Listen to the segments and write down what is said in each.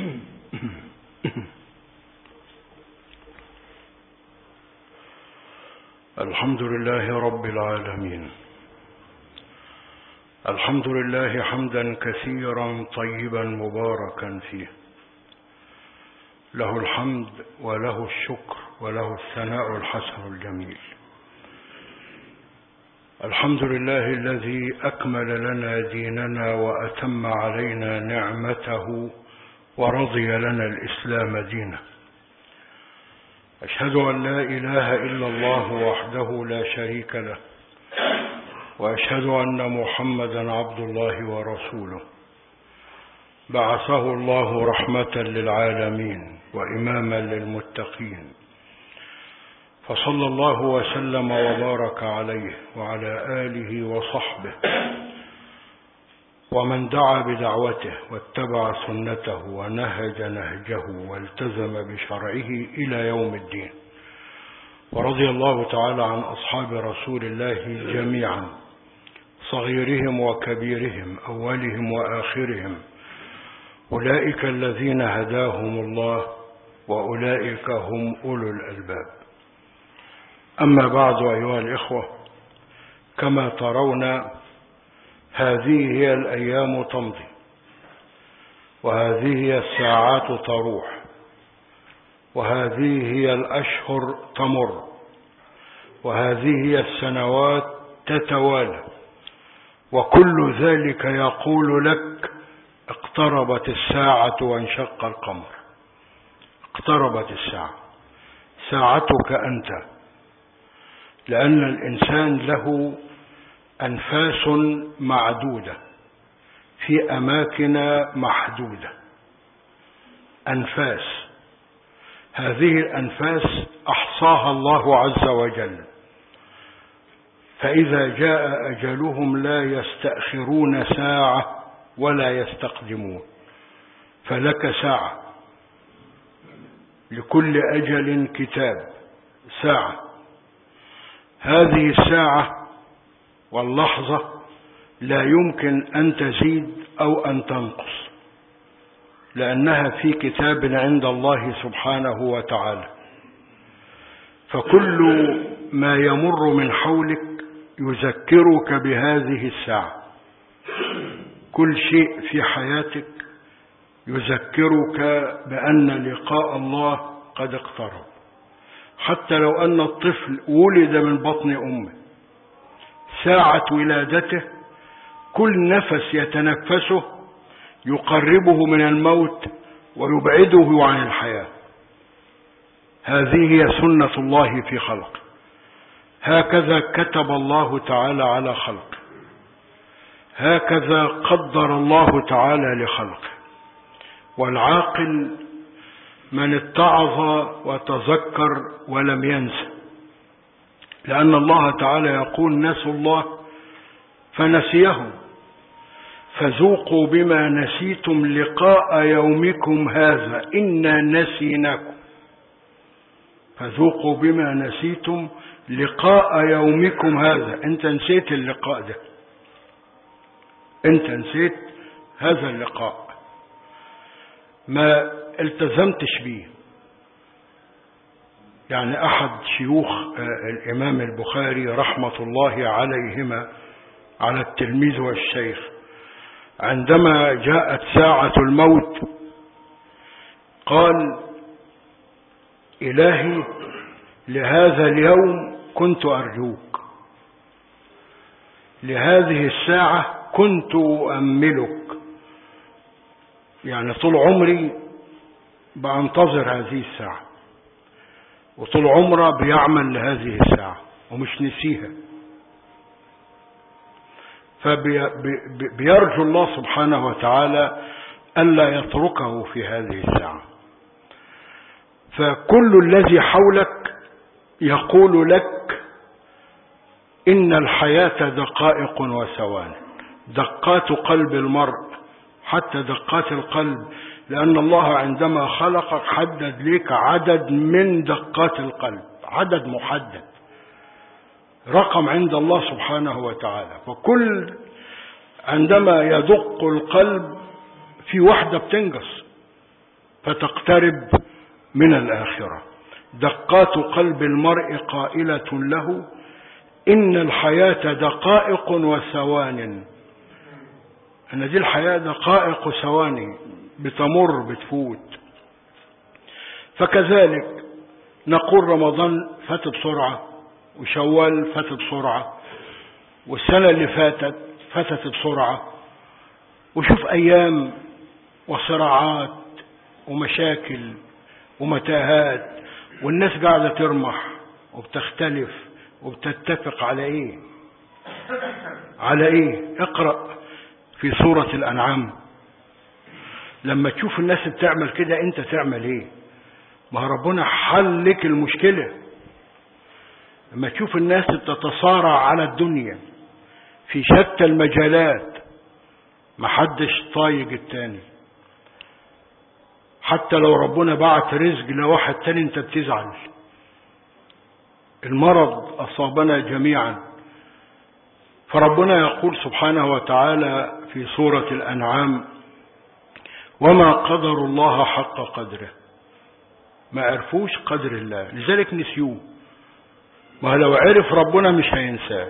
الحمد لله رب العالمين الحمد لله حمدا كثيرا طيبا مباركا فيه له الحمد وله الشكر وله الثناء الحسن الجميل الحمد لله الذي أكمل لنا ديننا وأتم علينا نعمته ورضي لنا الإسلام دينا أشهد أن لا إله إلا الله وحده لا شريك له وأشهد أن محمدا عبد الله ورسوله بعثه الله رحمة للعالمين وإماما للمتقين فصلى الله وسلم وبارك عليه وعلى آله وصحبه ومن دعا بدعوته واتبع سنته ونهج نهجه والتزم بشرعه إلى يوم الدين ورضي الله تعالى عن أصحاب رسول الله جميعا صغيرهم وكبيرهم أولهم وآخرهم أولئك الذين هداهم الله وأولئك هم أولو الألباب أما بعد أيها الإخوة كما ترون هذه هي الأيام تمضي وهذه هي الساعات تروح وهذه هي الأشهر تمر وهذه هي السنوات تتوالى وكل ذلك يقول لك اقتربت الساعة وانشق القمر اقتربت الساعة ساعتك أنت لأن الإنسان له أنفاس معدودة في أماكن محدودة أنفاس هذه الأنفاس أحصاها الله عز وجل فإذا جاء أجلهم لا يستأخرون ساعة ولا يستقدمون فلك ساعة لكل أجل كتاب ساعة هذه الساعة واللحظة لا يمكن أن تزيد أو أن تنقص لأنها في كتاب عند الله سبحانه وتعالى فكل ما يمر من حولك يذكرك بهذه الساعة كل شيء في حياتك يذكرك بأن لقاء الله قد اقترب حتى لو أن الطفل ولد من بطن أمه ساعة ولادته كل نفس يتنفسه يقربه من الموت ويبعده عن الحياة هذه هي سنة الله في خلقه هكذا كتب الله تعالى على خلقه هكذا قدر الله تعالى لخلقه والعاقل من اتعظ وتذكر ولم ينسى لأن الله تعالى يقول نسوا الله فنسيهم فذوقوا بما نسيتم لقاء يومكم هذا إنا نسيناكم فذوقوا بما نسيتم لقاء يومكم هذا انت نسيت اللقاء ده انت نسيت هذا اللقاء ما التزمتش بيه يعني أحد شيوخ الإمام البخاري رحمة الله عليهما على التلميذ والشيخ عندما جاءت ساعة الموت قال إلهي لهذا اليوم كنت أرجوك لهذه الساعة كنت أؤملك يعني طول عمري بأنتظر هذه الساعة وطول عمره بيعمل لهذه الساعة ومش نسيها فبيرجو الله سبحانه وتعالى ألا يتركه في هذه الساعة فكل الذي حولك يقول لك إن الحياة دقائق وثوان دقات قلب المرء حتى دقات القلب لأن الله عندما خلقك حدد لك عدد من دقات القلب عدد محدد رقم عند الله سبحانه وتعالى فكل عندما يدق القلب في وحدة بتنقص فتقترب من الآخرة دقات قلب المرء قائلة له إن الحياة دقائق وثوان أن دي الحياة دقائق وثواني بتمر بتفوت فكذلك نقول رمضان فات بسرعة وشوال فات بسرعة والسنة اللي فاتت فاتت بسرعة وشوف أيام وصراعات ومشاكل ومتاهات والناس قاعدة ترمح وبتختلف وبتتفق على ايه على ايه اقرأ في سورة الانعام لما تشوف الناس بتعمل كده انت تعمل ايه ما ربنا حل لك المشكلة لما تشوف الناس بتتصارع على الدنيا في شتى المجالات محدش طايق التاني حتى لو ربنا بعت رزق لواحد تاني انت بتزعل المرض أصابنا جميعا فربنا يقول سبحانه وتعالى في سورة الأنعام وما قدر الله حق قدره ما عرفوش قدر الله لذلك نسيوه ما لو عرف ربنا مش هينساه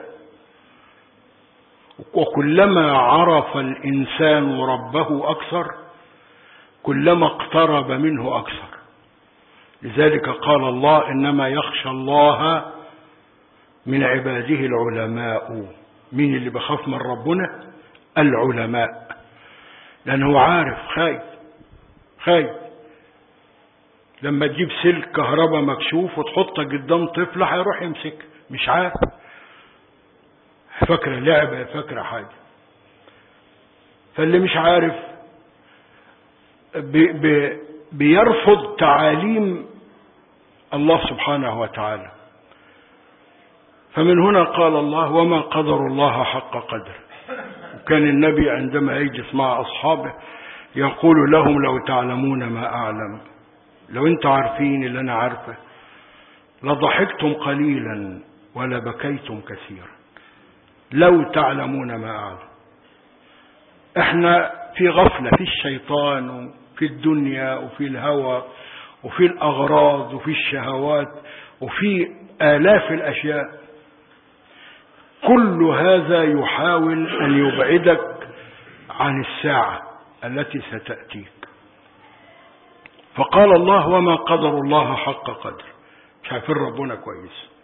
وكلما عرف الإنسان ربه أكثر كلما اقترب منه أكثر لذلك قال الله إنما يخشى الله من عباده العلماء مين اللي بخاف من ربنا العلماء لأنه عارف خايف خايف لما تجيب سلك كهرباء مكشوف وتحطه قدام طفل هيروح يمسك مش عارف فاكره لعبه فاكره حاجه فاللي مش عارف بي بي بيرفض تعاليم الله سبحانه وتعالى فمن هنا قال الله وما قدر الله حق قدر وكان النبي عندما يجلس مع أصحابه يقول لهم لو تعلمون ما أعلم لو انتوا عارفين اللي أنا عارفه لضحكتم قليلا ولبكيتم كثيرا لو تعلمون ما أعلم احنا في غفلة في الشيطان وفي الدنيا وفي الهوى وفي الأغراض وفي الشهوات وفي آلاف الأشياء كل هذا يحاول أن يبعدك عن الساعة التي ستأتيك فقال الله وما قدر الله حق قدر شايفين ربنا كويس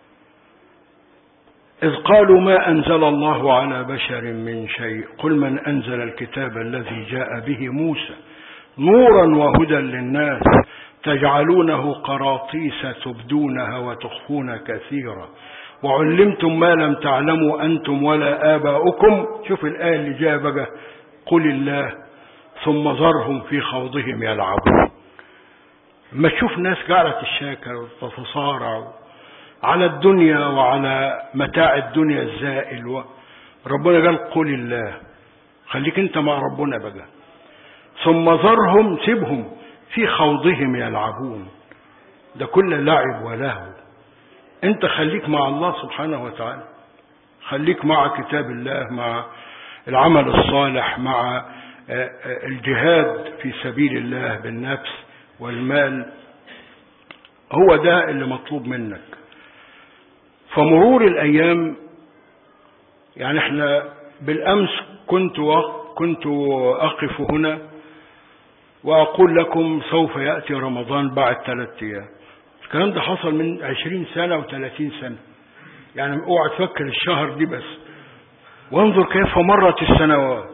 إذ قالوا ما أنزل الله على بشر من شيء قل من أنزل الكتاب الذي جاء به موسى نورا وهدى للناس تجعلونه قراطيس تبدونها وتخفون كثيرا وعلمتم ما لم تعلموا أنتم ولا آباؤكم شوف الآية اللي جاء بقى قل الله ثم ذرهم في خوضهم يلعبون ما تشوف ناس قاعدة الشاكر وتتصارع على الدنيا وعلى متاع الدنيا الزائل و... ربنا قال قل الله خليك انت مع ربنا بقى ثم ذرهم سيبهم في خوضهم يلعبون ده كل لعب ولهو انت خليك مع الله سبحانه وتعالى خليك مع كتاب الله مع العمل الصالح مع الجهاد في سبيل الله بالنفس والمال هو ده اللي مطلوب منك فمرور الأيام يعني احنا بالأمس كنت كنت أقف هنا وأقول لكم سوف يأتي رمضان بعد ثلاثة أيام الكلام ده حصل من عشرين سنة وثلاثين سنة يعني اوعى تفكر الشهر دي بس وانظر كيف مرت السنوات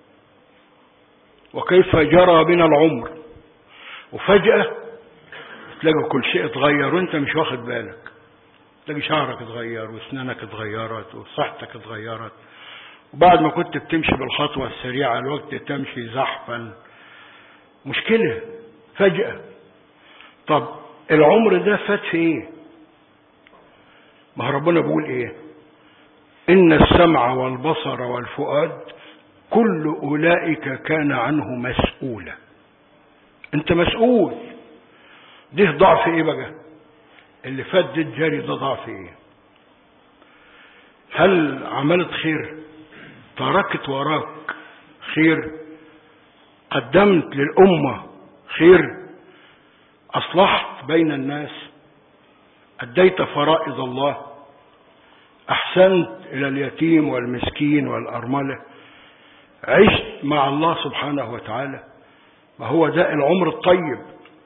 وكيف جرى بنا العمر وفجأة تلاقي كل شيء اتغير وانت مش واخد بالك تلاقي شعرك اتغير واسنانك اتغيرت وصحتك اتغيرت وبعد ما كنت بتمشي بالخطوة السريعة الوقت تمشي زحفا مشكلة فجأة طب العمر ده فات في ايه ما ربنا بيقول ايه ان السمع والبصر والفؤاد كل اولئك كان عنه مسؤولا انت مسؤول ده ضعف ايه بقى اللي فات ده الجاري ده ضعف ايه هل عملت خير تركت وراك خير قدمت للأمة خير أصلحت بين الناس أديت فرائض الله أحسنت إلى اليتيم والمسكين والأرملة عشت مع الله سبحانه وتعالى ما هو ده العمر الطيب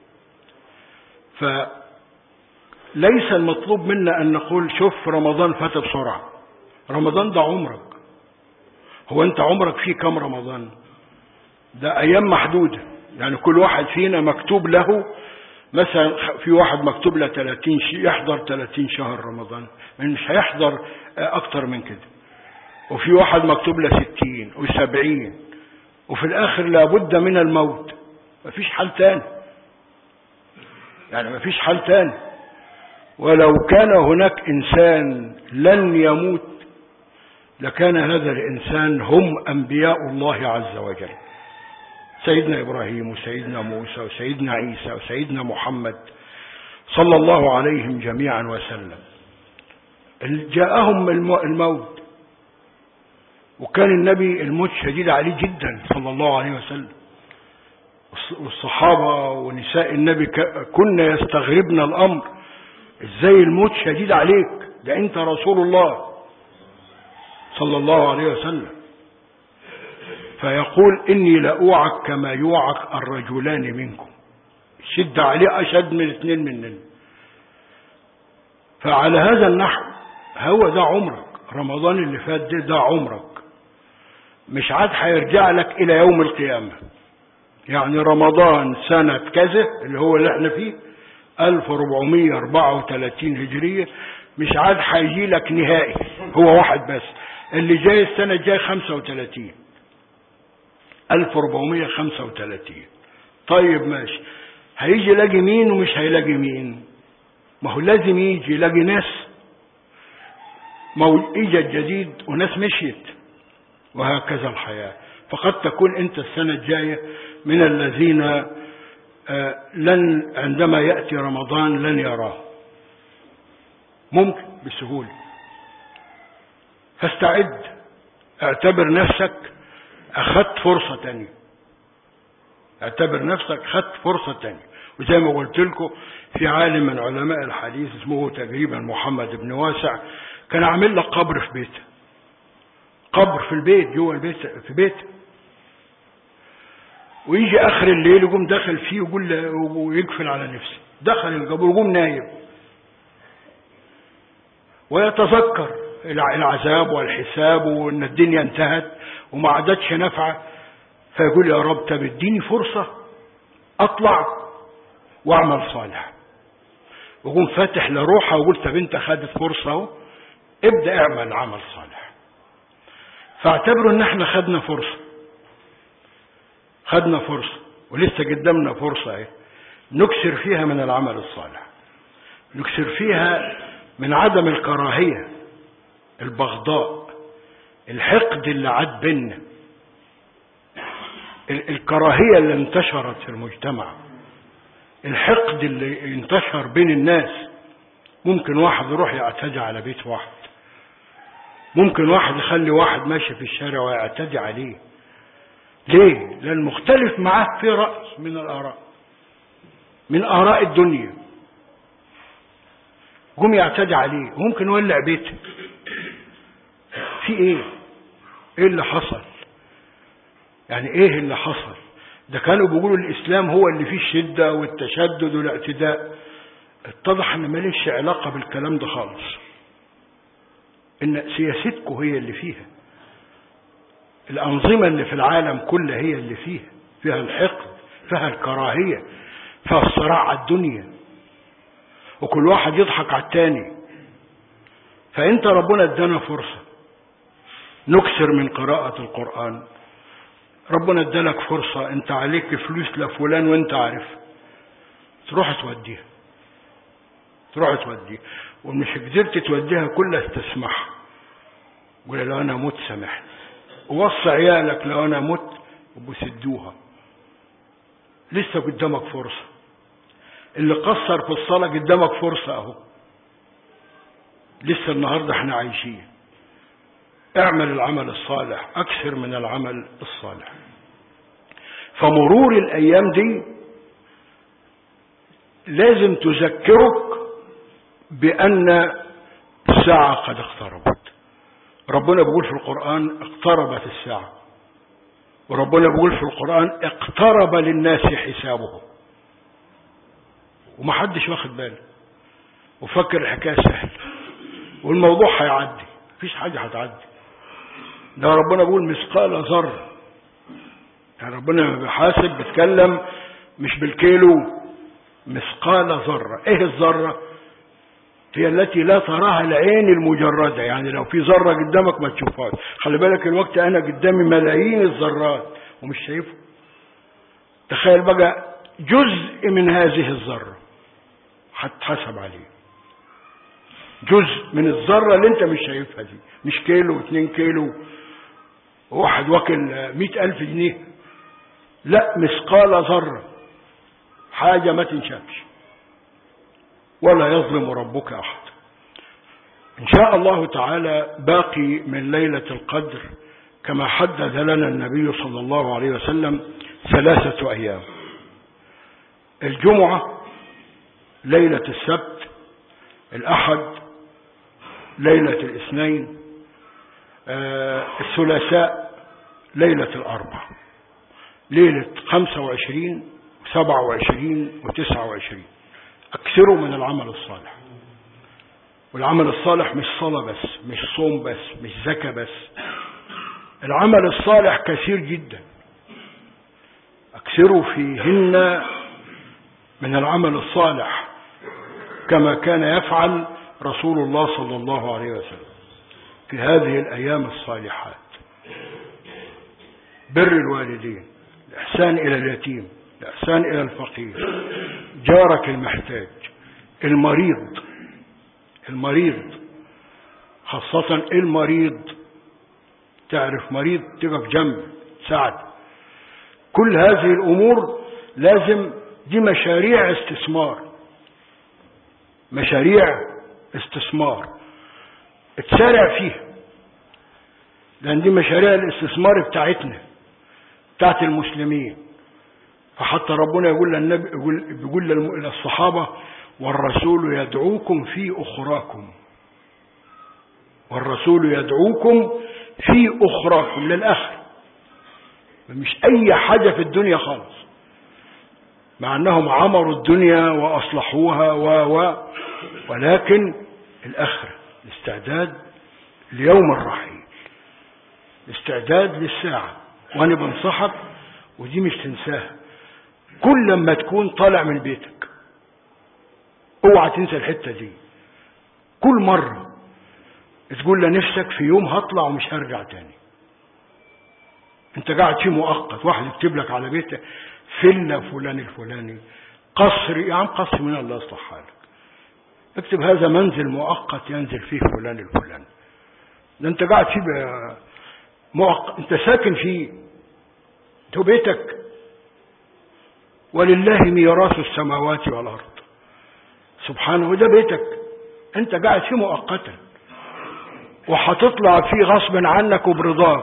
فليس المطلوب منا أن نقول شوف رمضان فات بسرعة رمضان ده عمرك هو أنت عمرك فيه كم رمضان ده أيام محدودة يعني كل واحد فينا مكتوب له مثلا في واحد مكتوب له 30 يحضر 30 شهر رمضان مش هيحضر أكتر من كده وفي واحد مكتوب له 60 و70 وفي الآخر لابد من الموت مفيش حل تاني يعني مفيش حل تاني ولو كان هناك إنسان لن يموت لكان هذا الإنسان هم أنبياء الله عز وجل سيدنا إبراهيم وسيدنا موسى وسيدنا عيسى وسيدنا محمد صلى الله عليهم جميعا وسلم جاءهم الموت وكان النبي الموت شديد عليه جدا صلى الله عليه وسلم والصحابة ونساء النبي كنا يستغربن الأمر ازاي الموت شديد عليك ده انت رسول الله صلى الله عليه وسلم فيقول إني لأوعك كما يوعك الرجلان منكم الشدة عليه أشد من اثنين مننا فعلى هذا النحو هو ده عمرك رمضان اللي فات ده ده عمرك مش عاد هيرجع لك إلى يوم القيامة يعني رمضان سنة كذا اللي هو اللي احنا فيه 1434 هجرية مش عاد هيجي لك نهائي هو واحد بس اللي جاي السنة الجاية 35 1435 طيب ماشي هيجي يلاقي مين ومش هيلاقي مين ما هو لازم يجي يلاقي ناس ايجاد جديد وناس مشيت وهكذا الحياة فقد تكون انت السنة الجاية من الذين لن عندما يأتي رمضان لن يراه ممكن بسهولة فاستعد اعتبر نفسك أخذت فرصة تانية اعتبر نفسك أخذت فرصة تانية وزي ما قلت لكم في عالم من علماء الحديث اسمه تقريبا محمد بن واسع كان عامل لك قبر في بيته قبر في البيت جوه البيت في بيته ويجي اخر الليل يقوم داخل فيه ويقول ويقفل على نفسه دخل القبر ويقوم نايم ويتذكر العذاب والحساب وان الدنيا انتهت وما عادتش نافعه فيقول يا رب طب اديني فرصه اطلع واعمل صالح ويقوم فاتح لروحه ويقول طب انت خدت فرصه اهو ابدا اعمل عمل صالح فاعتبروا ان احنا خدنا فرصه خدنا فرصه ولسه قدامنا فرصه اهي نكسر فيها من العمل الصالح نكسر فيها من عدم الكراهيه البغضاء الحقد اللي عاد بينا الكراهيه اللي انتشرت في المجتمع الحقد اللي انتشر بين الناس ممكن واحد يروح يعتدي على بيت واحد ممكن واحد يخلي واحد ماشي في الشارع ويعتدي عليه ليه لان مختلف معاه في رأي من الآراء من آراء الدنيا قوم يعتدي عليه وممكن يولع بيته في ايه ايه اللي حصل يعني ايه اللي حصل ده كانوا بيقولوا الاسلام هو اللي فيه الشدة والتشدد والاعتداء اتضح ان ماليش علاقة بالكلام ده خالص ان سياستكم هي اللي فيها الانظمة اللي في العالم كلها هي اللي فيها فيها الحقد فيها الكراهية فيها الصراع على الدنيا وكل واحد يضحك على التاني فانت ربنا ادانا فرصة نكسر من قراءة القرآن ربنا ادالك فرصة انت عليك فلوس لفلان وانت عارف تروح توديها تروح توديها ومش قدرت توديها كلها تسمحها قول لو انا مت سامحني ووصي عيالك لو انا مت وبسدوها لسه قدامك فرصة اللي قصر في الصلاة قدامك فرصة اهو لسه النهاردة احنا عايشين اعمل العمل الصالح اكثر من العمل الصالح فمرور الايام دي لازم تذكرك بأن الساعة قد اقتربت ربنا بيقول في القرآن اقتربت الساعة وربنا بيقول في القرآن اقترب للناس حسابهم ومحدش واخد باله وفكر الحكاية سهل والموضوع هيعدي مفيش حاجة هتعدي ده ربنا بيقول مثقال ذرة يعني ربنا لما بيحاسب بيتكلم مش بالكيلو مثقال ذرة ايه الذرة هي التي لا تراها العين المجردة يعني لو في ذرة قدامك ما تشوفهاش خلي بالك الوقت انا قدامي ملايين الذرات ومش شايفه تخيل بقى جزء من هذه الذرة هتحسب عليه جزء من الذرة اللي انت مش شايفها دي مش كيلو اتنين كيلو واحد واكل مئة ألف جنيه لا مثقال ذرة حاجة ما تنشافش ولا يظلم ربك أحد إن شاء الله تعالى باقي من ليلة القدر كما حدد لنا النبي صلى الله عليه وسلم ثلاثة أيام الجمعة ليلة السبت الأحد ليلة الاثنين آه الثلاثاء ليلة الأربع ليلة خمسة وعشرين وسبعة وعشرين وتسعة وعشرين أكثروا من العمل الصالح والعمل الصالح مش صلاة بس مش صوم بس مش زكاة بس العمل الصالح كثير جدا أكثروا فيهن من العمل الصالح كما كان يفعل رسول الله صلى الله عليه وسلم في هذه الأيام الصالحات بر الوالدين الإحسان إلى اليتيم الإحسان إلى الفقير جارك المحتاج المريض المريض خاصة المريض تعرف مريض تقف جنبه تساعد كل هذه الأمور لازم دي مشاريع استثمار مشاريع استثمار اتسارع فيها لأن دي مشاريع الاستثمار بتاعتنا بتاعت المسلمين فحتى ربنا يقول للنبي يقول بيقول للصحابة والرسول يدعوكم في أخراكم والرسول يدعوكم في أخراكم للآخر مش أي حاجة في الدنيا خالص مع أنهم عمروا الدنيا وأصلحوها و و ولكن الآخرة الاستعداد ليوم الرحيل الاستعداد للساعة وأنا بنصحك ودي مش تنساها كل لما تكون طالع من بيتك اوعى تنسى الحتة دي كل مرة تقول لنفسك في يوم هطلع ومش هرجع تاني انت قاعد فيه مؤقت واحد يكتب لك على بيته فيلا فلان الفلاني قصر يا عم قصر من الله يصلح حالك اكتب هذا منزل مؤقت ينزل فيه فلان الفلاني ده انت قاعد فيه مؤقت انت ساكن فيه انت بيتك ولله ميراث السماوات والارض سبحانه وده بيتك انت قاعد فيه مؤقتا وهتطلع فيه غصب عنك وبرضاك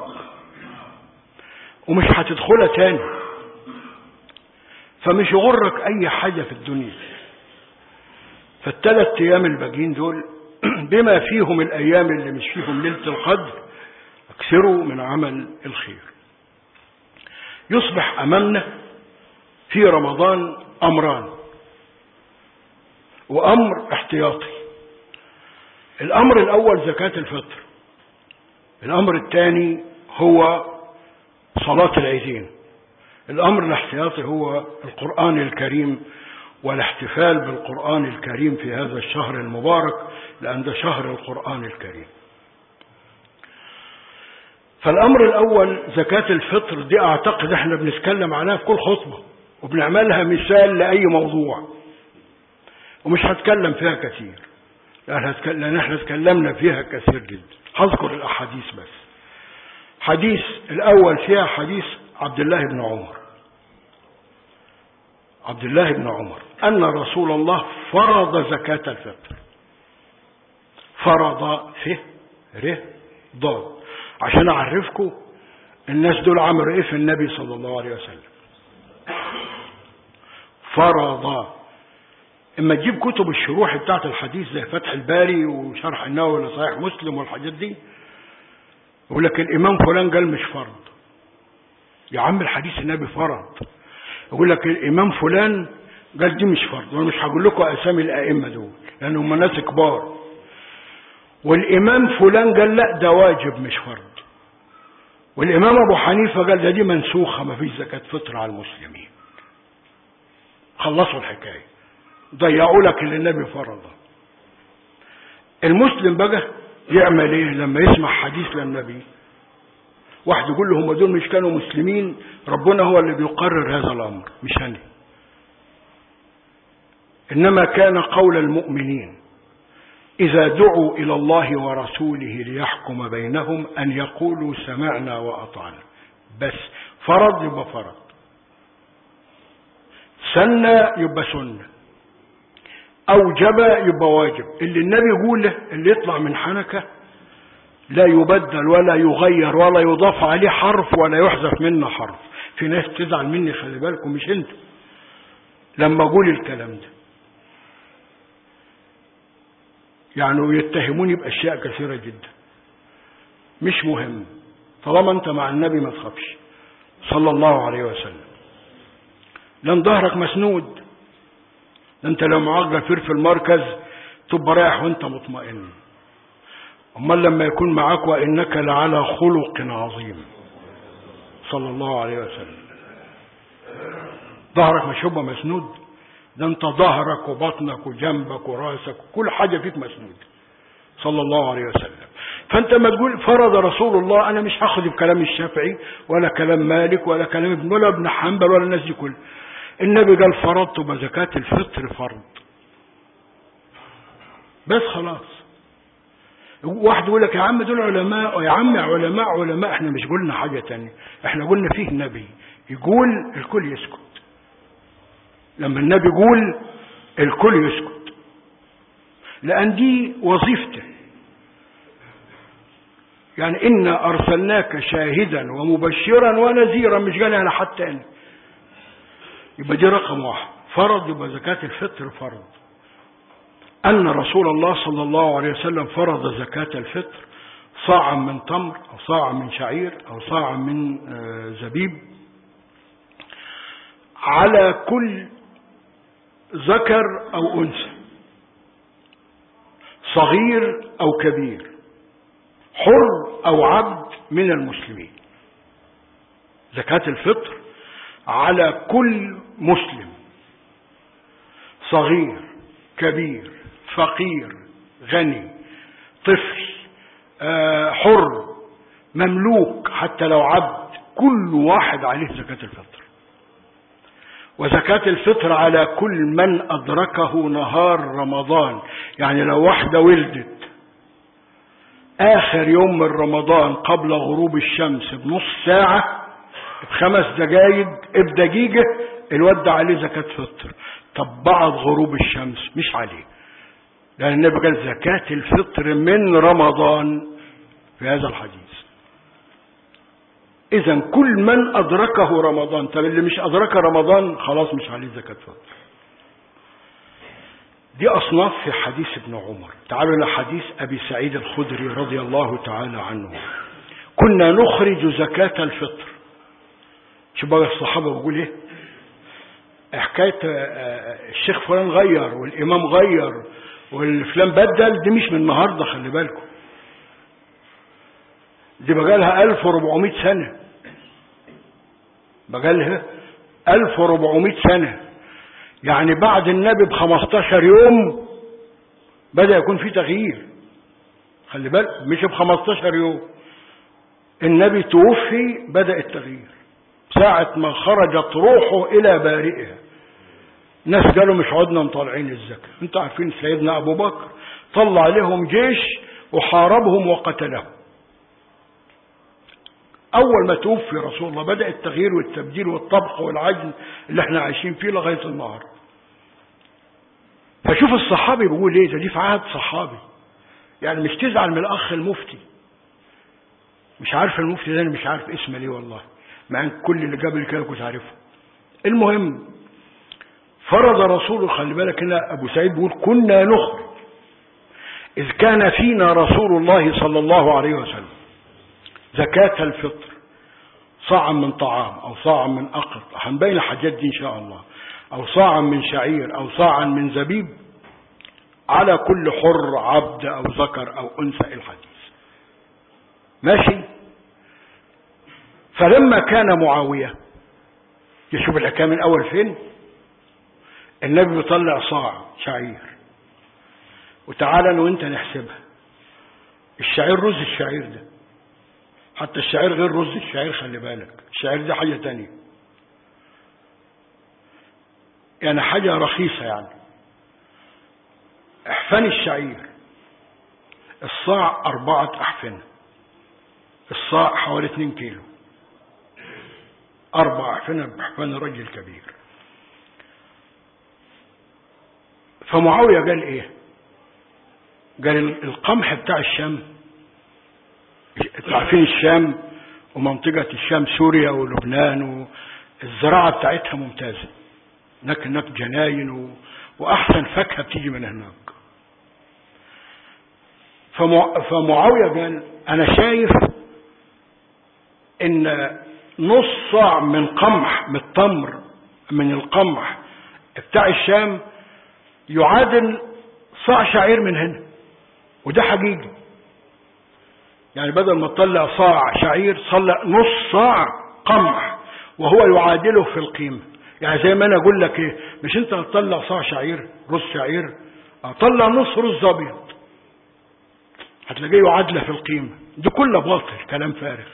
ومش هتدخلها تاني فمش يغرك اي حاجة في الدنيا فالثلاث ايام الباقيين دول بما فيهم الايام اللي مش فيهم ليلة القدر اكثروا من عمل الخير يصبح امامنا في رمضان امران وامر احتياطي الامر الاول زكاة الفطر الامر الثاني هو صلاة العيدين الامر الاحتياطي هو القرآن الكريم والاحتفال بالقرآن الكريم في هذا الشهر المبارك لأن ده شهر القرآن الكريم فالأمر الأول زكاة الفطر دي أعتقد احنا بنتكلم عنها في كل خطبة وبنعملها مثال لأي موضوع ومش هتكلم فيها كثير لأن احنا تكلمنا فيها كثير جدا هذكر الأحاديث بس حديث الأول فيها حديث عبد الله بن عمر عبد الله بن عمر أن رسول الله فرض زكاة الفطر فرض فه ره ضاد عشان أعرفكم الناس دول عملوا إيه في النبي صلى الله عليه وسلم فرض اما تجيب كتب الشروح بتاعت الحديث زي فتح الباري وشرح النووي لصحيح مسلم والحاجات دي يقول لك الامام فلان قال مش فرض يا عم الحديث النبي فرض يقول لك الامام فلان قال دي مش فرض وانا مش هقول لكم اسامي الائمه دول لان هم ناس كبار والامام فلان قال لا ده واجب مش فرض والامام ابو حنيفه قال ده دي منسوخه ما فيش زكاه فطر على المسلمين خلصوا الحكايه ضيعوا لك اللي النبي فرضه المسلم بقى يعمل ايه لما يسمع حديث للنبي واحد يقول له هم دول مش كانوا مسلمين ربنا هو اللي بيقرر هذا الامر مش انا انما كان قول المؤمنين اذا دعوا الى الله ورسوله ليحكم بينهم ان يقولوا سمعنا واطعنا بس فرض يبقى فرض سنة يبقى سنة أوجب يبقى واجب اللي النبي يقوله اللي يطلع من حنكة لا يبدل ولا يغير ولا يضاف عليه حرف ولا يحذف منه حرف في ناس تزعل مني خلي بالكم مش انت لما اقول الكلام ده يعني يتهموني باشياء كثيره جدا مش مهم طالما انت مع النبي ما تخافش صلى الله عليه وسلم لان ظهرك مسنود ده انت لو معاك غفير في المركز تبقى رايح وانت مطمئن امال لما يكون معاك وانك لعلى خلق عظيم صلى الله عليه وسلم ظهرك مش هيبقى مسنود ده انت ظهرك وبطنك وجنبك وراسك كل حاجه فيك مسنود صلى الله عليه وسلم فانت ما تقول فرض رسول الله انا مش هاخد بكلام الشافعي ولا كلام مالك ولا كلام ابن ولا ابن حنبل ولا الناس دي كلها النبي قال فرضت بزكاة الفطر فرض بس خلاص واحد يقول لك يا عم دول علماء يا عم علماء علماء احنا مش قلنا حاجة تانية احنا قلنا فيه نبي يقول الكل يسكت لما النبي يقول الكل يسكت لأن دي وظيفته يعني إنا أرسلناك شاهدا ومبشرا ونذيرا مش قال على حد تاني يبقى دي رقم واحد فرض يبقى زكاة الفطر فرض أن رسول الله صلى الله عليه وسلم فرض زكاة الفطر صاعا من تمر أو صاعا من شعير أو صاعا من زبيب على كل ذكر أو أنثى صغير أو كبير حر أو عبد من المسلمين زكاة الفطر على كل مسلم صغير كبير فقير غني طفل حر مملوك حتى لو عبد كل واحد عليه زكاة الفطر وزكاة الفطر على كل من أدركه نهار رمضان يعني لو واحدة ولدت آخر يوم من رمضان قبل غروب الشمس بنص ساعة بخمس دقايق بدقيقة الواد عليه زكاة فطر طب بعد غروب الشمس مش عليه لأن النبي قال زكاة الفطر من رمضان في هذا الحديث إذا كل من أدركه رمضان طب اللي مش أدرك رمضان خلاص مش عليه زكاة فطر دي أصناف في حديث ابن عمر تعالوا لحديث أبي سعيد الخدري رضي الله تعالى عنه كنا نخرج زكاة الفطر شو بقى الصحابة بيقول ايه حكاية الشيخ فلان غير والإمام غير والفلان بدل دي مش من النهاردة خلي بالكم دي بقى لها 1400 سنة بقى لها 1400 سنة يعني بعد النبي ب 15 يوم بدأ يكون في تغيير خلي بالك مش ب 15 يوم النبي توفي بدأ التغيير ساعة ما خرجت روحه إلى بارئها ناس قالوا مش عدنا مطالعين الزكاة انتوا عارفين سيدنا أبو بكر طلع لهم جيش وحاربهم وقتلهم أول ما توفي رسول الله بدأ التغيير والتبديل والطبخ والعجن اللي احنا عايشين فيه لغاية النهار فشوف الصحابي بيقول ايه ده دي في عهد صحابي يعني مش تزعل من الأخ المفتي مش عارف المفتي ده أنا مش عارف اسمه ليه والله مع ان كل اللي قبل كده كنت عارفه المهم فرض رسول خلي بالك هنا ابو سعيد بيقول كنا نخرج اذ كان فينا رسول الله صلى الله عليه وسلم زكاة الفطر صاعا من طعام او صاعا من اقط هنبين الحاجات دي ان شاء الله او صاعا من شعير او صاعا من زبيب على كل حر عبد او ذكر او انثى الحديث ماشي فلما كان معاوية يشوف الحكاية من اول فين النبي بيطلع صاع شعير وتعالى انا وانت نحسبها الشعير رز الشعير ده حتى الشعير غير رز الشعير خلي بالك الشعير ده حاجة تانية يعني حاجة رخيصة يعني احفان الشعير الصاع أربعة أحفنة الصاع حوالي 2 كيلو أربع أحفنة بأحفان رجل كبير فمعاوية قال إيه قال القمح بتاع الشام عارفين الشام ومنطقة الشام سوريا ولبنان والزراعة بتاعتها ممتازة هناك هناك جناين و... وأحسن فاكهة بتيجي من هناك فمع... فمعاوية قال أنا شايف إن نص صاع من قمح من التمر من القمح بتاع الشام يعادل صاع شعير من هنا وده حقيقي يعني بدل ما تطلع صاع شعير طلع نص صاع قمح وهو يعادله في القيمة يعني زي ما انا اقول لك ايه مش انت هتطلع صاع شعير رز شعير طلع نص رز ابيض هتلاقيه يعادله في القيمة ده كله باطل كلام فارغ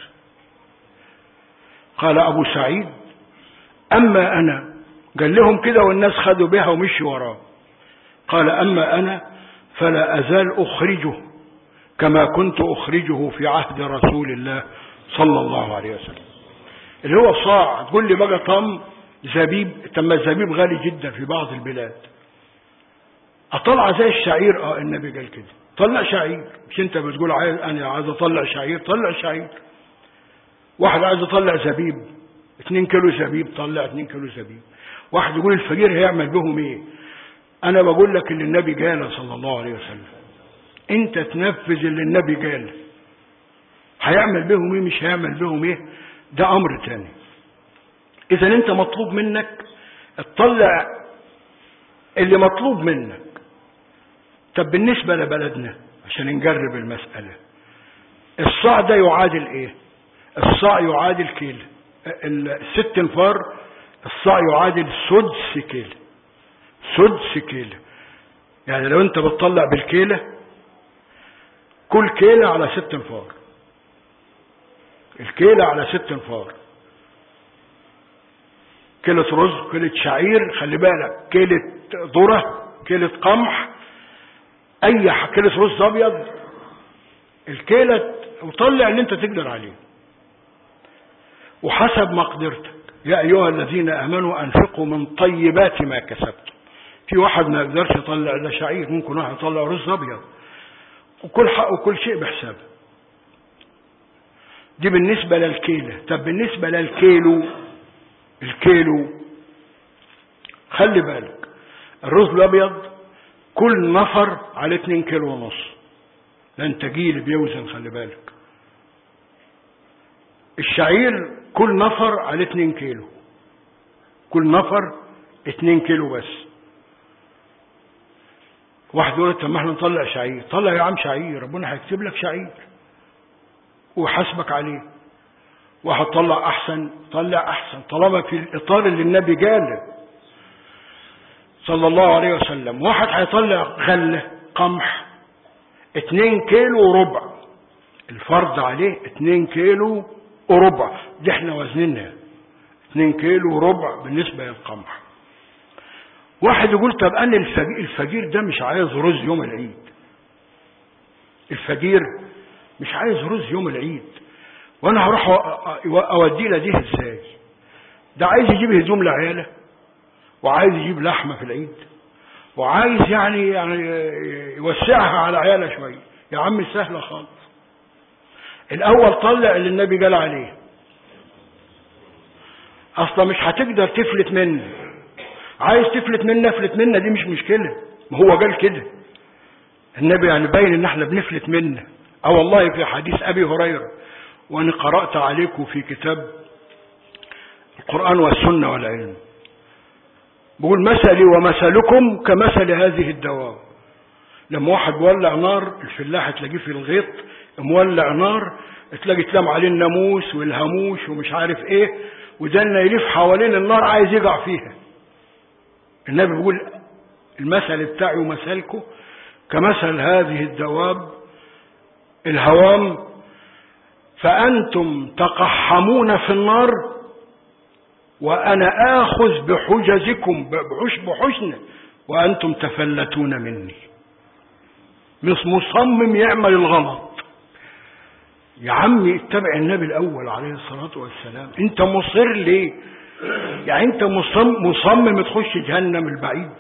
قال ابو سعيد اما انا قال لهم كده والناس خدوا بها ومشوا وراه قال اما انا فلا ازال اخرجه كما كنت اخرجه في عهد رسول الله صلى الله عليه وسلم اللي هو صاع تقول لي بقى طم زبيب تم الزبيب غالي جدا في بعض البلاد اطلع زي الشعير اه النبي قال كده طلع شعير مش انت بتقول عايز انا عايز اطلع شعير طلع شعير واحد عايز يطلع زبيب 2 كيلو زبيب طلع 2 كيلو زبيب واحد يقول الفقير هيعمل بهم ايه انا بقول لك اللي النبي قاله صلى الله عليه وسلم انت تنفذ اللي النبي قاله هيعمل بهم ايه مش هيعمل بهم ايه ده امر تاني اذا انت مطلوب منك تطلع اللي مطلوب منك طب بالنسبة لبلدنا عشان نجرب المسألة الصاع ده يعادل ايه الصاع يعادل كيلو الست انفار الصاع يعادل سدس كيلو سدس كيلو يعني لو انت بتطلع بالكيلة كل كيلة على ست انفار الكيلة على ست انفار كيلة رز كيلة شعير خلي بالك كيلة ذرة كيلة قمح اي كيلة رز ابيض الكيلة وطلع اللي انت تقدر عليه وحسب مقدرتك يا ايها الذين امنوا انفقوا من طيبات ما كسبتم في واحد ما يقدرش يطلع الا شعير ممكن واحد يطلع رز ابيض وكل حق وكل شيء بحسابه دي بالنسبة للكيلة طب بالنسبة للكيلو الكيلو خلي بالك الرز الابيض كل نفر على 2 كيلو ونص لان تجيل بيوزن خلي بالك الشعير كل نفر على 2 كيلو كل نفر 2 كيلو بس واحد يقول طب ما احنا نطلع شعير طلع يا عم شعير ربنا هيكتب لك شعير ويحاسبك عليه واحد طلع احسن طلع احسن طالما في الاطار اللي النبي قاله صلى الله عليه وسلم واحد هيطلع غله قمح 2 كيلو وربع الفرض عليه 2 كيلو وربع دي احنا وزننا 2 كيلو وربع بالنسبه للقمح واحد يقول طب انا الفقير, الفقير ده مش عايز رز يوم العيد الفقير مش عايز رز يوم العيد وانا هروح اوديه لديه ازاي ده عايز يجيب هدوم لعياله وعايز يجيب لحمه في العيد وعايز يعني يعني يوسعها على عياله شويه يا عم سهله خالص الاول طلع اللي النبي قال عليه اصلا مش هتقدر تفلت منه عايز تفلت منا افلت منا دي مش مشكلة ما هو قال كده النبي يعني باين ان احنا بنفلت منا اه والله في حديث ابي هريرة وانا قرأت عليكم في كتاب القرآن والسنة والعلم بقول مثلي ومثلكم كمثل هذه الدواب لما واحد مولع نار الفلاح تلاقيه في الغيط مولع نار تلاقي تلام عليه الناموس والهاموش ومش عارف ايه ودنا يلف حوالين النار عايز يقع فيها النبي بيقول المثل بتاعي ومثلكم كمثل هذه الدواب الهوام فأنتم تقحمون في النار وأنا آخذ بحجزكم بحش بحسن وأنتم تفلتون مني مش مصمم يعمل الغلط يا عمي اتبع النبي الأول عليه الصلاة والسلام انت مصر ليه يعني انت مصمم, مصمم تخش جهنم البعيد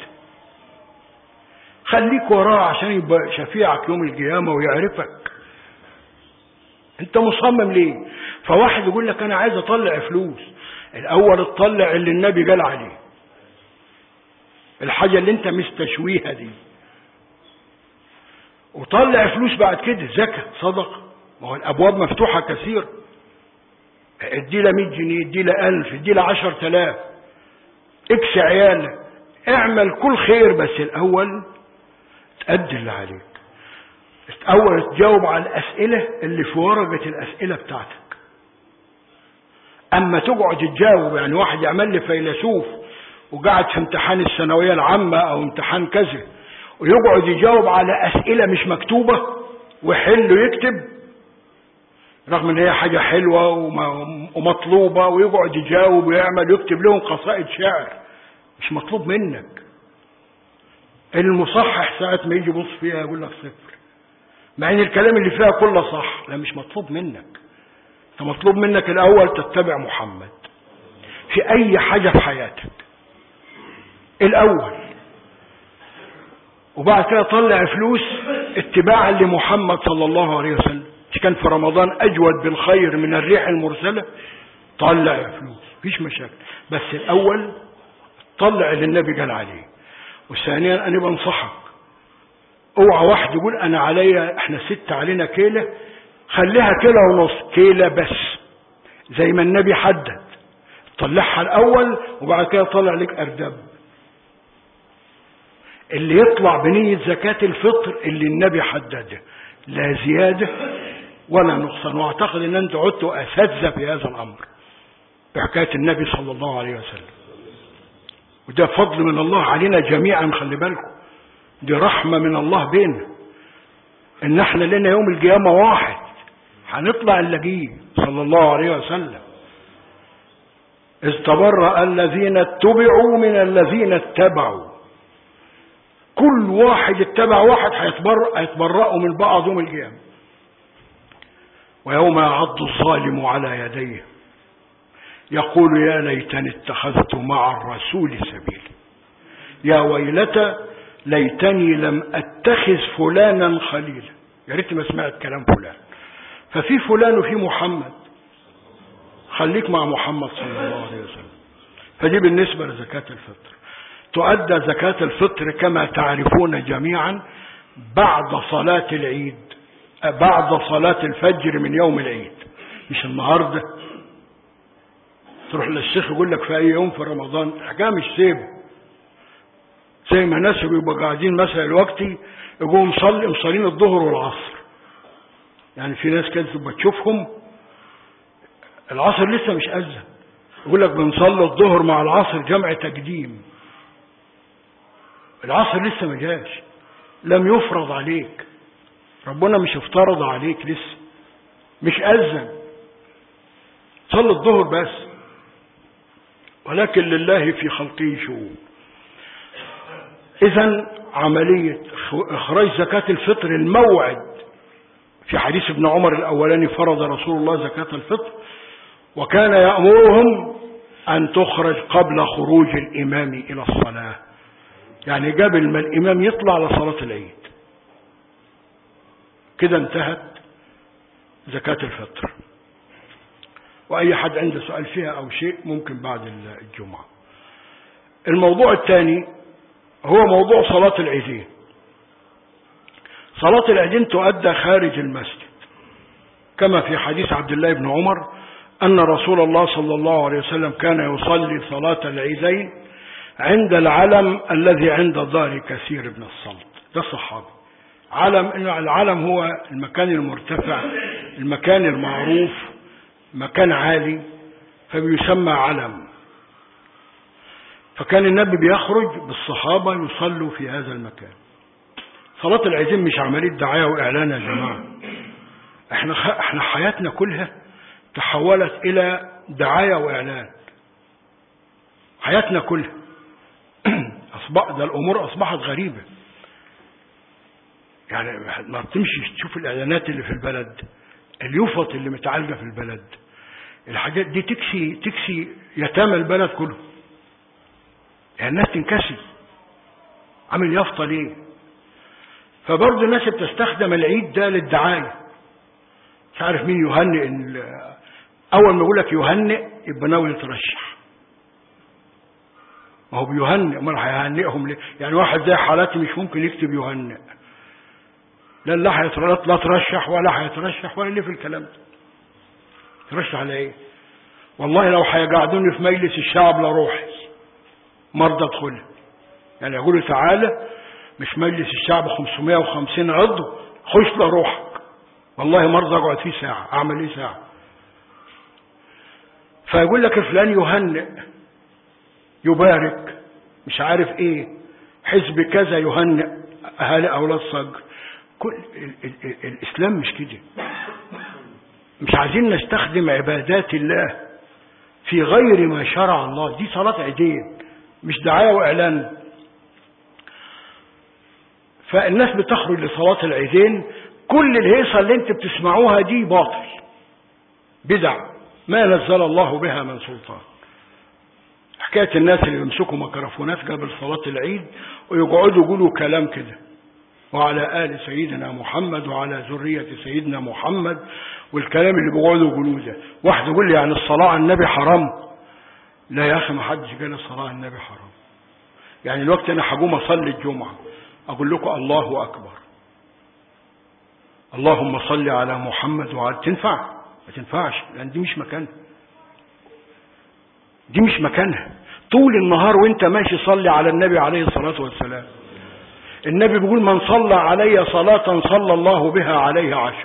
خليك وراه عشان يبقى شفيعك يوم القيامة ويعرفك انت مصمم ليه فواحد يقول لك انا عايز اطلع فلوس الاول اطلع اللي النبي قال عليه الحاجة اللي انت مستشويها دي وطلع فلوس بعد كده زكاة صدقة ما هو الابواب مفتوحة كثير ادي له 100 جنيه ادي له 1000 ادي له 10000 اكس عيالك اعمل كل خير بس الاول تأدي اللي عليك الاول تجاوب على الاسئلة اللي في ورقة الاسئلة بتاعتك اما تقعد تجاوب يعني واحد يعمل لي فيلسوف وقعد في امتحان الثانوية العامة او امتحان كذا ويقعد يجاوب على اسئلة مش مكتوبة ويحل ويكتب رغم ان هي حاجة حلوة ومطلوبة ويقعد يجاوب ويعمل ويكتب لهم قصائد شعر مش مطلوب منك المصحح ساعة ما يجي يبص فيها يقول لك صفر مع ان الكلام اللي فيها كله صح لا مش مطلوب منك انت مطلوب منك الاول تتبع محمد في اي حاجة في حياتك الاول وبعد كده طلع فلوس اتباعا لمحمد صلى الله عليه وسلم مش كان في رمضان اجود بالخير من الريح المرسلة طلع فلوس مفيش مشاكل بس الاول طلع اللي النبي قال عليه وثانيا انا بنصحك اوعى واحد يقول انا عليا احنا ست علينا كيلة خليها كيلة ونص كيلة بس زي ما النبي حدد طلعها الاول وبعد كده طلع لك اردب اللي يطلع بنية زكاة الفطر اللي النبي حددها لا زيادة ولا نقصان واعتقد ان انتم عدتوا اساتذه في هذا الامر بحكايه النبي صلى الله عليه وسلم وده فضل من الله علينا جميعا خلي بالكم دي رحمه من الله بينا ان احنا لنا يوم القيامه واحد هنطلع اللاجيه صلى الله عليه وسلم إذ تبرأ الذين اتبعوا من الذين اتبعوا كل واحد اتبع واحد هيتبرأ هيتبرأوا من بعض يوم القيامة ويوم يعض الظالم على يديه يقول يا ليتني اتخذت مع الرسول سبيلا يا ويلتى ليتني لم اتخذ فلانا خليلا يا ريت ما سمعت كلام فلان ففي فلان وفي محمد خليك مع محمد صلى الله عليه وسلم فدي بالنسبة لزكاة الفطر تؤدى زكاة الفطر كما تعرفون جميعا بعد صلاة العيد بعد صلاة الفجر من يوم العيد مش النهاردة تروح للشيخ يقول لك في اي يوم في رمضان الحكاية مش سيبه زي ما ناس بيبقوا قاعدين مثلا الوقتي يقوموا مصلي مصلين الظهر والعصر يعني في ناس كده تبقى تشوفهم العصر لسه مش أذن يقول لك بنصلي الظهر مع العصر جمع تقديم العصر لسه ما جاش لم يفرض عليك ربنا مش افترض عليك لسه مش أذن صلي الظهر بس ولكن لله في خلقه شؤون إذا عملية إخراج زكاة الفطر الموعد في حديث ابن عمر الأولاني فرض رسول الله زكاة الفطر وكان يأمرهم أن تخرج قبل خروج الإمام إلى الصلاة يعني قبل ما الإمام يطلع لصلاة العيد كده انتهت زكاة الفطر وأي حد عنده سؤال فيها أو شيء ممكن بعد الجمعة الموضوع الثاني هو موضوع صلاة العيدين صلاة العيدين تؤدى خارج المسجد كما في حديث عبد الله بن عمر أن رسول الله صلى الله عليه وسلم كان يصلي صلاة العيدين عند العلم الذي عند دار كثير بن الصلت ده الصحابي علم العلم هو المكان المرتفع المكان المعروف مكان عالي فبيسمى علم فكان النبي بيخرج بالصحابة يصلوا في هذا المكان صلاة العيدين مش عملية دعاية وإعلان يا جماعة احنا خ... احنا حياتنا كلها تحولت إلى دعاية وإعلان حياتنا كلها أصبح ده الأمور أصبحت غريبة يعني ما بتمشي تشوف الإعلانات اللي في البلد اليوفط اللي متعالجة في البلد الحاجات دي تكسي تكسي يتامى البلد كله يعني الناس تنكسي عامل يافطة ليه فبرضه الناس بتستخدم العيد ده للدعاية مش عارف مين يهنئ أول ما يقول لك يهنئ يبقى ناوي يترشح ما هو بيهنئ امال هيهنئهم ليه يعني واحد زي حالاتي مش ممكن يكتب يهنئ لا لا هيترشح لا ترشح ولا هيترشح ولا ليه في الكلام ده ترشح على ايه والله لو هيقعدوني في مجلس الشعب لروحي مرضى ادخل يعني يقولوا تعالى مش مجلس الشعب 550 عضو خش لروحك والله مرضى اقعد فيه ساعة اعمل ايه ساعة فيقول لك فلان يهنئ يبارك مش عارف ايه حزب كذا يهنئ اهالي اولاد صقر كل ال ال ال الاسلام مش كده مش عايزين نستخدم عبادات الله في غير ما شرع الله دي صلاة عيدين مش دعاية واعلان فالناس بتخرج لصلاة العيدين كل الهيصة اللي انت بتسمعوها دي باطل بدع ما نزل الله بها من سلطان حكاية الناس اللي يمسكوا ميكروفونات قبل صلاة العيد ويقعدوا يقولوا كلام كده وعلى آل سيدنا محمد وعلى ذرية سيدنا محمد والكلام اللي بيقعدوا يقولوه ده واحد يقول لي يعني الصلاة على النبي حرام لا يا أخي ما حدش قال الصلاة على النبي حرام يعني الوقت أنا هقوم أصلي الجمعة أقول لكم الله أكبر اللهم صل على محمد وعلى تنفع ما تنفعش لأن دي مش مكانها دي مش مكانها طول النهار وانت ماشي صلي على النبي عليه الصلاة والسلام النبي بيقول من صلى علي صلاة صلى الله بها عليه عشر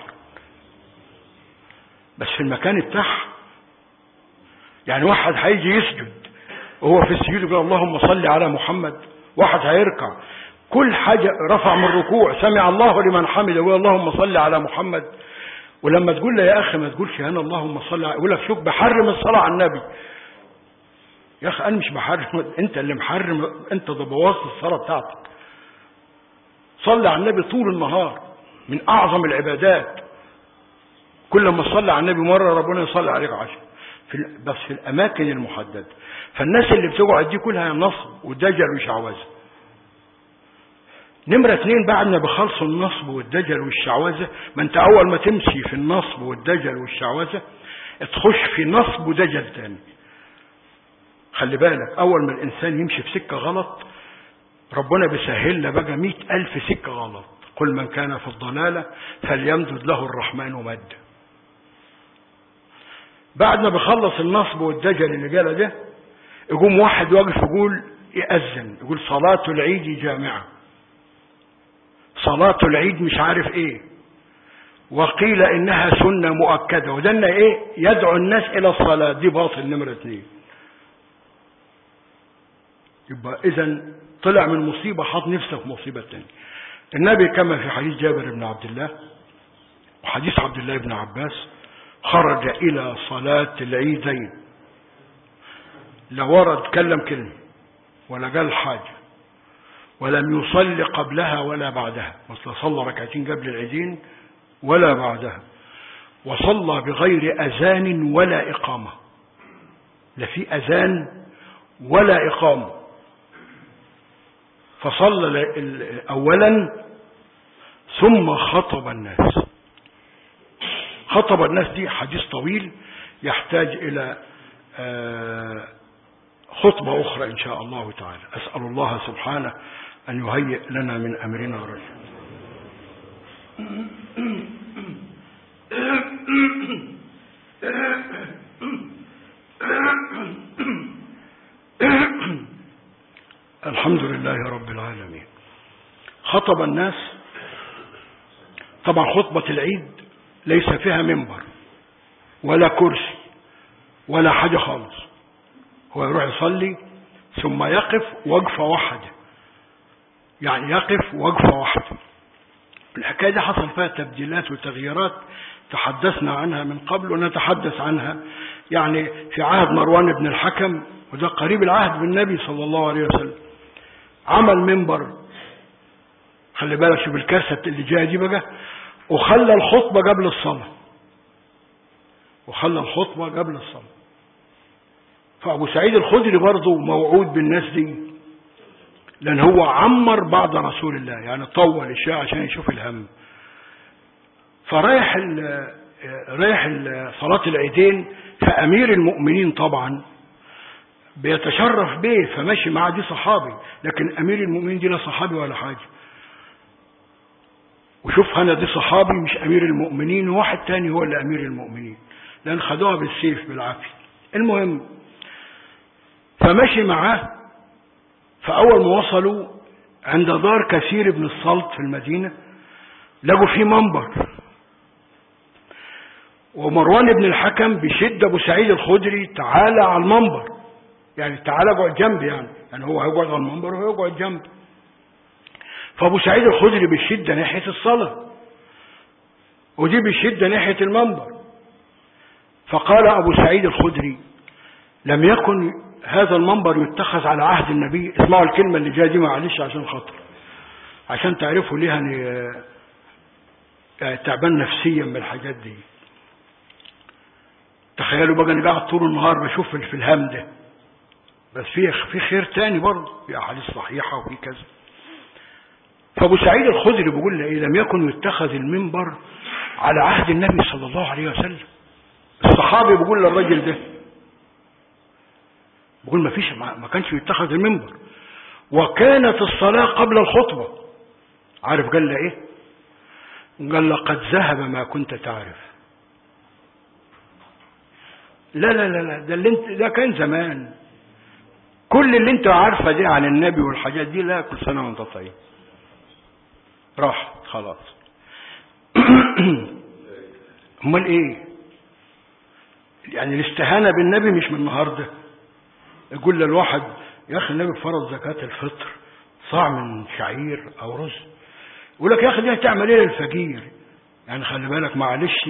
بس في المكان بتاعها يعني واحد هيجي يسجد وهو في السجود يقول اللهم صل على محمد واحد هيركع كل حاجة رفع من الركوع سمع الله لمن حمد يقول اللهم صل على محمد ولما تقول له يا أخي ما تقولش أنا اللهم صل على يقول لك شوف بحرم الصلاة على النبي يا أخي أنا مش بحرم أنت اللي محرم أنت اللي بوظت الصلاة بتاعتك صلي على النبي طول النهار من أعظم العبادات كل ما تصلي على النبي مرة ربنا يصلي عليك عشر في بس في الأماكن المحددة فالناس اللي بتقعد دي كلها نصب ودجل وشعوذة نمرة اتنين بعد ما بخلصوا النصب والدجل والشعوذة ما انت أول ما تمشي في النصب والدجل والشعوذة تخش في نصب ودجل تاني خلي بالك أول ما الإنسان يمشي في سكة غلط ربنا بيسهل له بقى مئة ألف سكة غلط كل من كان في الضلالة فليمدد له الرحمن مد بعد ما بخلص النصب والدجل اللي قاله ده يقوم واحد واقف يقول يأذن يقول صلاة العيد جامعة صلاة العيد مش عارف ايه وقيل انها سنة مؤكدة ودنا ايه يدعو الناس الى الصلاة دي باطل نمرة اتنين يبقى اذا طلع من مصيبة حط نفسه في مصيبة تانية النبي كما في حديث جابر بن عبد الله وحديث عبد الله بن عباس خرج إلى صلاة العيدين لا ورد كلم كلمة ولا قال حاجة ولم يصلي قبلها ولا بعدها مثل صلى ركعتين قبل العيدين ولا بعدها وصلى بغير أذان ولا إقامة لا في أذان ولا إقامة فصلى أولا ثم خطب الناس خطب الناس دي حديث طويل يحتاج إلى خطبة أخرى إن شاء الله تعالى أسأل الله سبحانه أن يهيئ لنا من أمرنا رشدا الحمد لله رب العالمين خطب الناس طبعا خطبة العيد ليس فيها منبر ولا كرسي ولا حاجة خالص هو يروح يصلي ثم يقف وقفة واحدة يعني يقف وقفة واحدة الحكاية دي حصل فيها تبديلات وتغييرات تحدثنا عنها من قبل ونتحدث عنها يعني في عهد مروان بن الحكم وده قريب العهد بالنبي صلى الله عليه وسلم عمل منبر خلي بالك شوف الكاسة اللي جايه دي بقى وخلى الخطبة قبل الصلاة وخلى الخطبة قبل الصلاة فأبو سعيد الخدري برضه موعود بالناس دي لأن هو عمر بعد رسول الله يعني طول الشيء عشان يشوف الهم فرايح ال رايح ال صلاة العيدين فأمير المؤمنين طبعا بيتشرف به فماشي معاه دي صحابي لكن أمير المؤمنين دي لا صحابي ولا حاجة وشوف هنا دي صحابي مش أمير المؤمنين وواحد تاني هو اللي أمير المؤمنين لأن خدوها بالسيف بالعافية المهم فمشي معاه فأول ما وصلوا عند دار كثير بن الصلت في المدينة لقوا فيه منبر ومروان بن الحكم بشد أبو سعيد الخدري تعالى على المنبر يعني تعالى اقعد جنبي يعني يعني هو هيقعد على المنبر وهو يقعد جنبي فأبو سعيد الخدري بالشدة ناحية الصلاة ودي بالشدة ناحية المنبر فقال أبو سعيد الخدري لم يكن هذا المنبر يتخذ على عهد النبي اسمعوا الكلمة اللي جايه دي معلش عشان خاطر عشان تعرفوا ليه يعني تعبان نفسيا من الحاجات دي تخيلوا بقى انا قاعد طول النهار بشوف في الهم ده بس في في خير تاني برضه في احاديث صحيحه وفي كذا فابو سعيد الخدري بيقول لي ايه لم يكن يتخذ المنبر على عهد النبي صلى الله عليه وسلم الصحابي بيقول للراجل ده بيقول ما فيش ما كانش يتخذ المنبر وكانت الصلاة قبل الخطبة عارف قال له ايه قال له قد ذهب ما كنت تعرف لا لا لا لا ده اللي انت ده كان زمان كل اللي انت عارفه دي عن النبي والحاجات دي لا كل سنه وانت طيب راح خلاص امال ايه يعني الاستهانه بالنبي مش من النهارده يقول للواحد يا اخي النبي فرض زكاه الفطر صاع من شعير او رز يقول لك يا اخي دي هتعمل ايه للفقير يعني خلي بالك معلش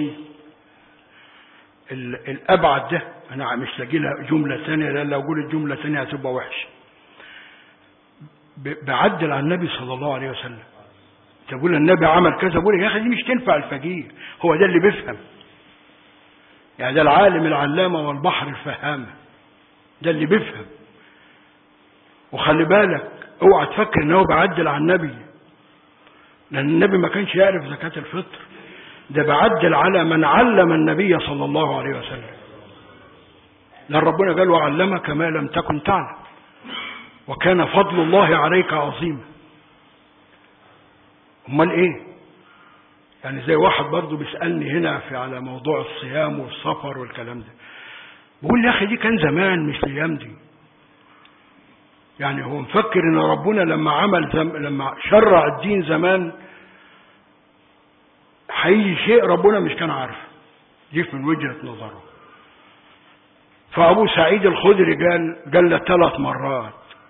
الابعد ده انا مش لاقي لها جمله ثانيه لان لو قلت جمله ثانيه هتبقى وحشه بعدل على النبي صلى الله عليه وسلم تقول النبي عمل كذا بقول يا اخي دي مش تنفع الفقير هو ده اللي بيفهم يعني ده العالم العلامه والبحر الفهامه ده اللي بيفهم وخلي بالك اوعى تفكر ان هو بعدل على النبي لان النبي ما كانش يعرف زكاه الفطر ده بعدل على من علم النبي صلى الله عليه وسلم لأن ربنا قال وعلمك ما لم تكن تعلم وكان فضل الله عليك عظيما امال ايه يعني زي واحد برضه بيسألني هنا في على موضوع الصيام والسفر والكلام ده بقول يا اخي دي كان زمان مش الايام دي يعني هو مفكر ان ربنا لما عمل زم... لما شرع الدين زمان هيجي شيء ربنا مش كان عارف دي من وجهة نظره فأبو سعيد الخدري قال قال له ثلاث مرات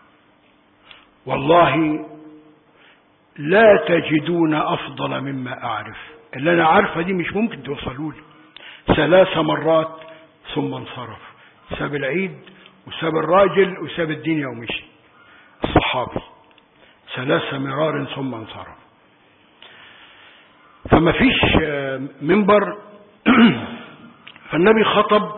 والله لا تجدون أفضل مما أعرف اللي أنا عارفة دي مش ممكن توصلوا لي ثلاث مرات ثم انصرف ساب العيد وساب الراجل وساب الدنيا ومشي الصحابي ثلاث مرار ثم انصرف فما فيش منبر فالنبي خطب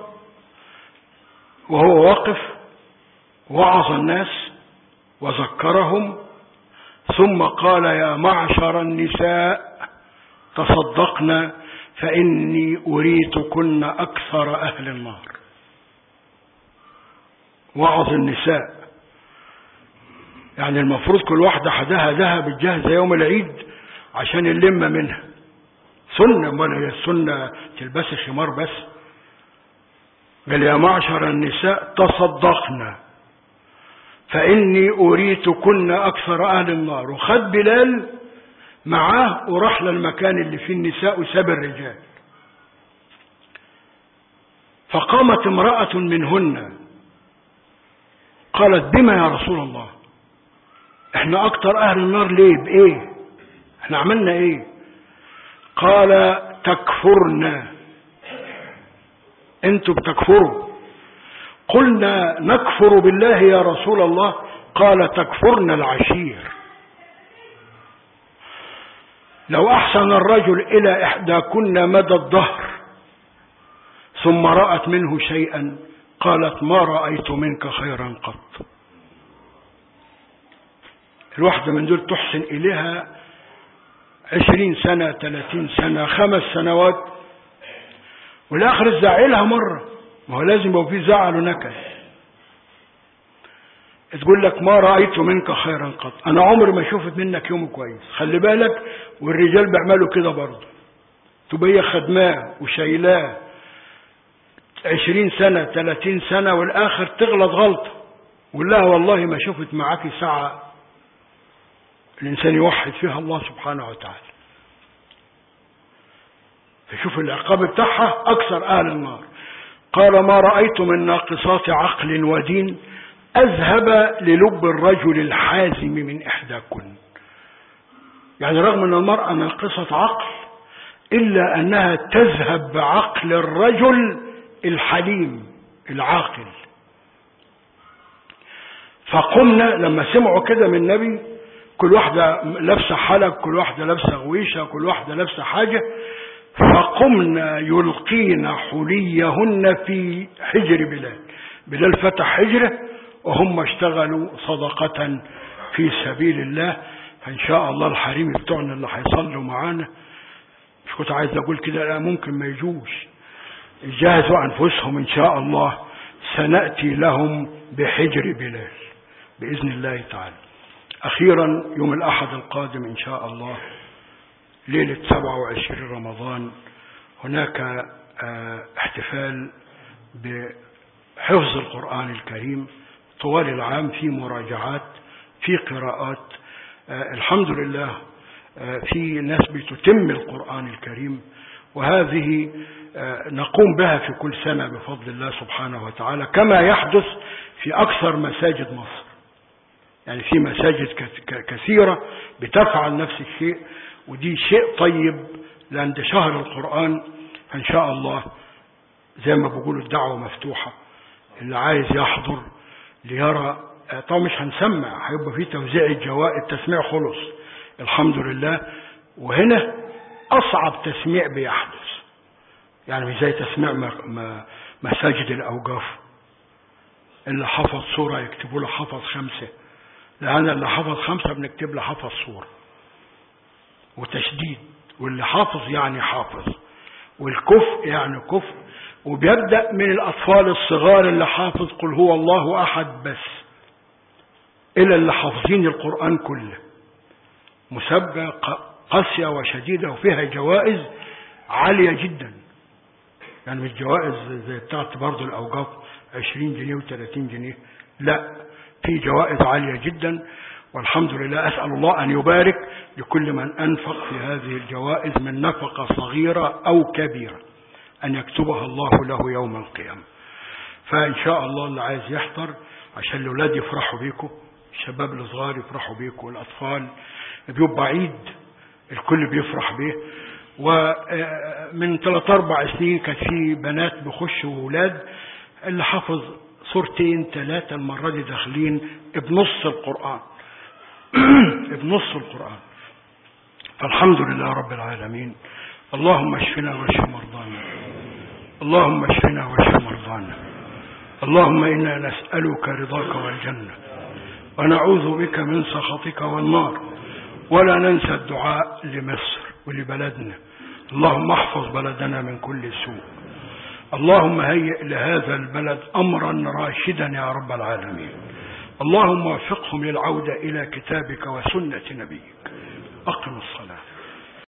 وهو واقف وعظ الناس وذكرهم ثم قال يا معشر النساء تصدقنا فإني أريتكن أكثر أهل النار وعظ النساء يعني المفروض كل واحدة حدها ذهب الجاهزة يوم العيد عشان اللمة منها سنة ولا هي السنة تلبسي خمار بس قال يا معشر النساء تصدقنا فإني أريتكن أكثر أهل النار وخد بلال معاه وراح للمكان اللي فيه النساء وساب الرجال فقامت امرأة منهن قالت بما يا رسول الله احنا اكتر اهل النار ليه بايه احنا عملنا ايه قال تكفرنا انتوا بتكفروا قلنا نكفر بالله يا رسول الله قال تكفرنا العشير لو احسن الرجل الى احداكن مدى الظهر ثم رأت منه شيئا قالت ما رأيت منك خيرا قط الواحدة من دول تحسن إليها عشرين سنة ثلاثين سنة خمس سنوات والآخر تزعلها مرة ما هو لازم يبقى في زعل ونكد تقول لك ما رأيت منك خيرا قط أنا عمري ما شفت منك يوم كويس خلي بالك والرجال بيعملوا كده برضه تبقى هي خدماه وشايلاه عشرين سنة ثلاثين سنة والآخر تغلط غلطة وقول لها والله ما شفت معاكي ساعة الإنسان يوحد فيها الله سبحانه وتعالى فشوف العقاب بتاعها أكثر أهل النار قال ما رأيت من ناقصات عقل ودين أذهب للب الرجل الحازم من إحداكن يعني رغم أن المرأة ناقصة عقل إلا أنها تذهب بعقل الرجل الحليم العاقل فقمنا لما سمعوا كده من النبي كل واحدة لابسة حلق كل واحدة لابسة غويشة كل واحدة لابسة حاجة فقمنا يلقين حليهن في حجر بلال بلال فتح حجره وهم اشتغلوا صدقة في سبيل الله فإن شاء الله الحريم بتوعنا اللي هيصلوا معانا مش كنت عايز أقول كده لا ممكن ما يجوش جهزوا أنفسهم إن شاء الله سنأتي لهم بحجر بلال بإذن الله تعالى أخيرا يوم الأحد القادم إن شاء الله ليلة 27 رمضان هناك احتفال بحفظ القرآن الكريم طوال العام في مراجعات في قراءات الحمد لله في ناس بتتم القرآن الكريم وهذه نقوم بها في كل سنة بفضل الله سبحانه وتعالى كما يحدث في أكثر مساجد مصر يعني في مساجد كثيرة بتفعل نفس الشيء ودي شيء طيب لأن ده شهر القرآن فإن شاء الله زي ما بيقولوا الدعوة مفتوحة اللي عايز يحضر ليرى طبعا مش هنسمع هيبقى في توزيع الجوائز التسميع خلص الحمد لله وهنا أصعب تسميع بيحدث يعني مش زي تسميع مساجد الأوقاف اللي حفظ صورة يكتبوا له حفظ خمسة لأن اللي حفظ خمسة بنكتب له حفظ صورة وتشديد واللي حافظ يعني حافظ والكفء يعني كفء وبيبدأ من الأطفال الصغار اللي حافظ قل هو الله أحد بس إلى اللي حافظين القرآن كله مسابقة قاسية وشديدة وفيها جوائز عالية جدا يعني مش جوائز زي بتاعت برضه الأوقاف 20 جنيه و30 جنيه لا في جوائز عالية جدا والحمد لله أسأل الله أن يبارك لكل من أنفق في هذه الجوائز من نفقة صغيرة أو كبيرة أن يكتبها الله له يوم القيامة فإن شاء الله اللي عايز يحضر عشان الأولاد يفرحوا بيكم الشباب الصغار يفرحوا بيكم والأطفال بيبقى عيد الكل بيفرح به ومن ثلاث أربع سنين كانت في بنات بيخشوا وولاد اللي حفظ صورتين ثلاثة المرة دي داخلين بنص القرآن بنص القرآن فالحمد لله رب العالمين اللهم اشفنا واشف مرضانا اللهم اشفنا واشف مرضانا اللهم إنا نسألك رضاك والجنة ونعوذ بك من سخطك والنار ولا ننسى الدعاء لمصر ولبلدنا اللهم احفظ بلدنا من كل سوء اللهم هيئ لهذا البلد أمرا راشدا يا رب العالمين اللهم وفقهم للعودة إلى كتابك وسنة نبيك أقم الصلاة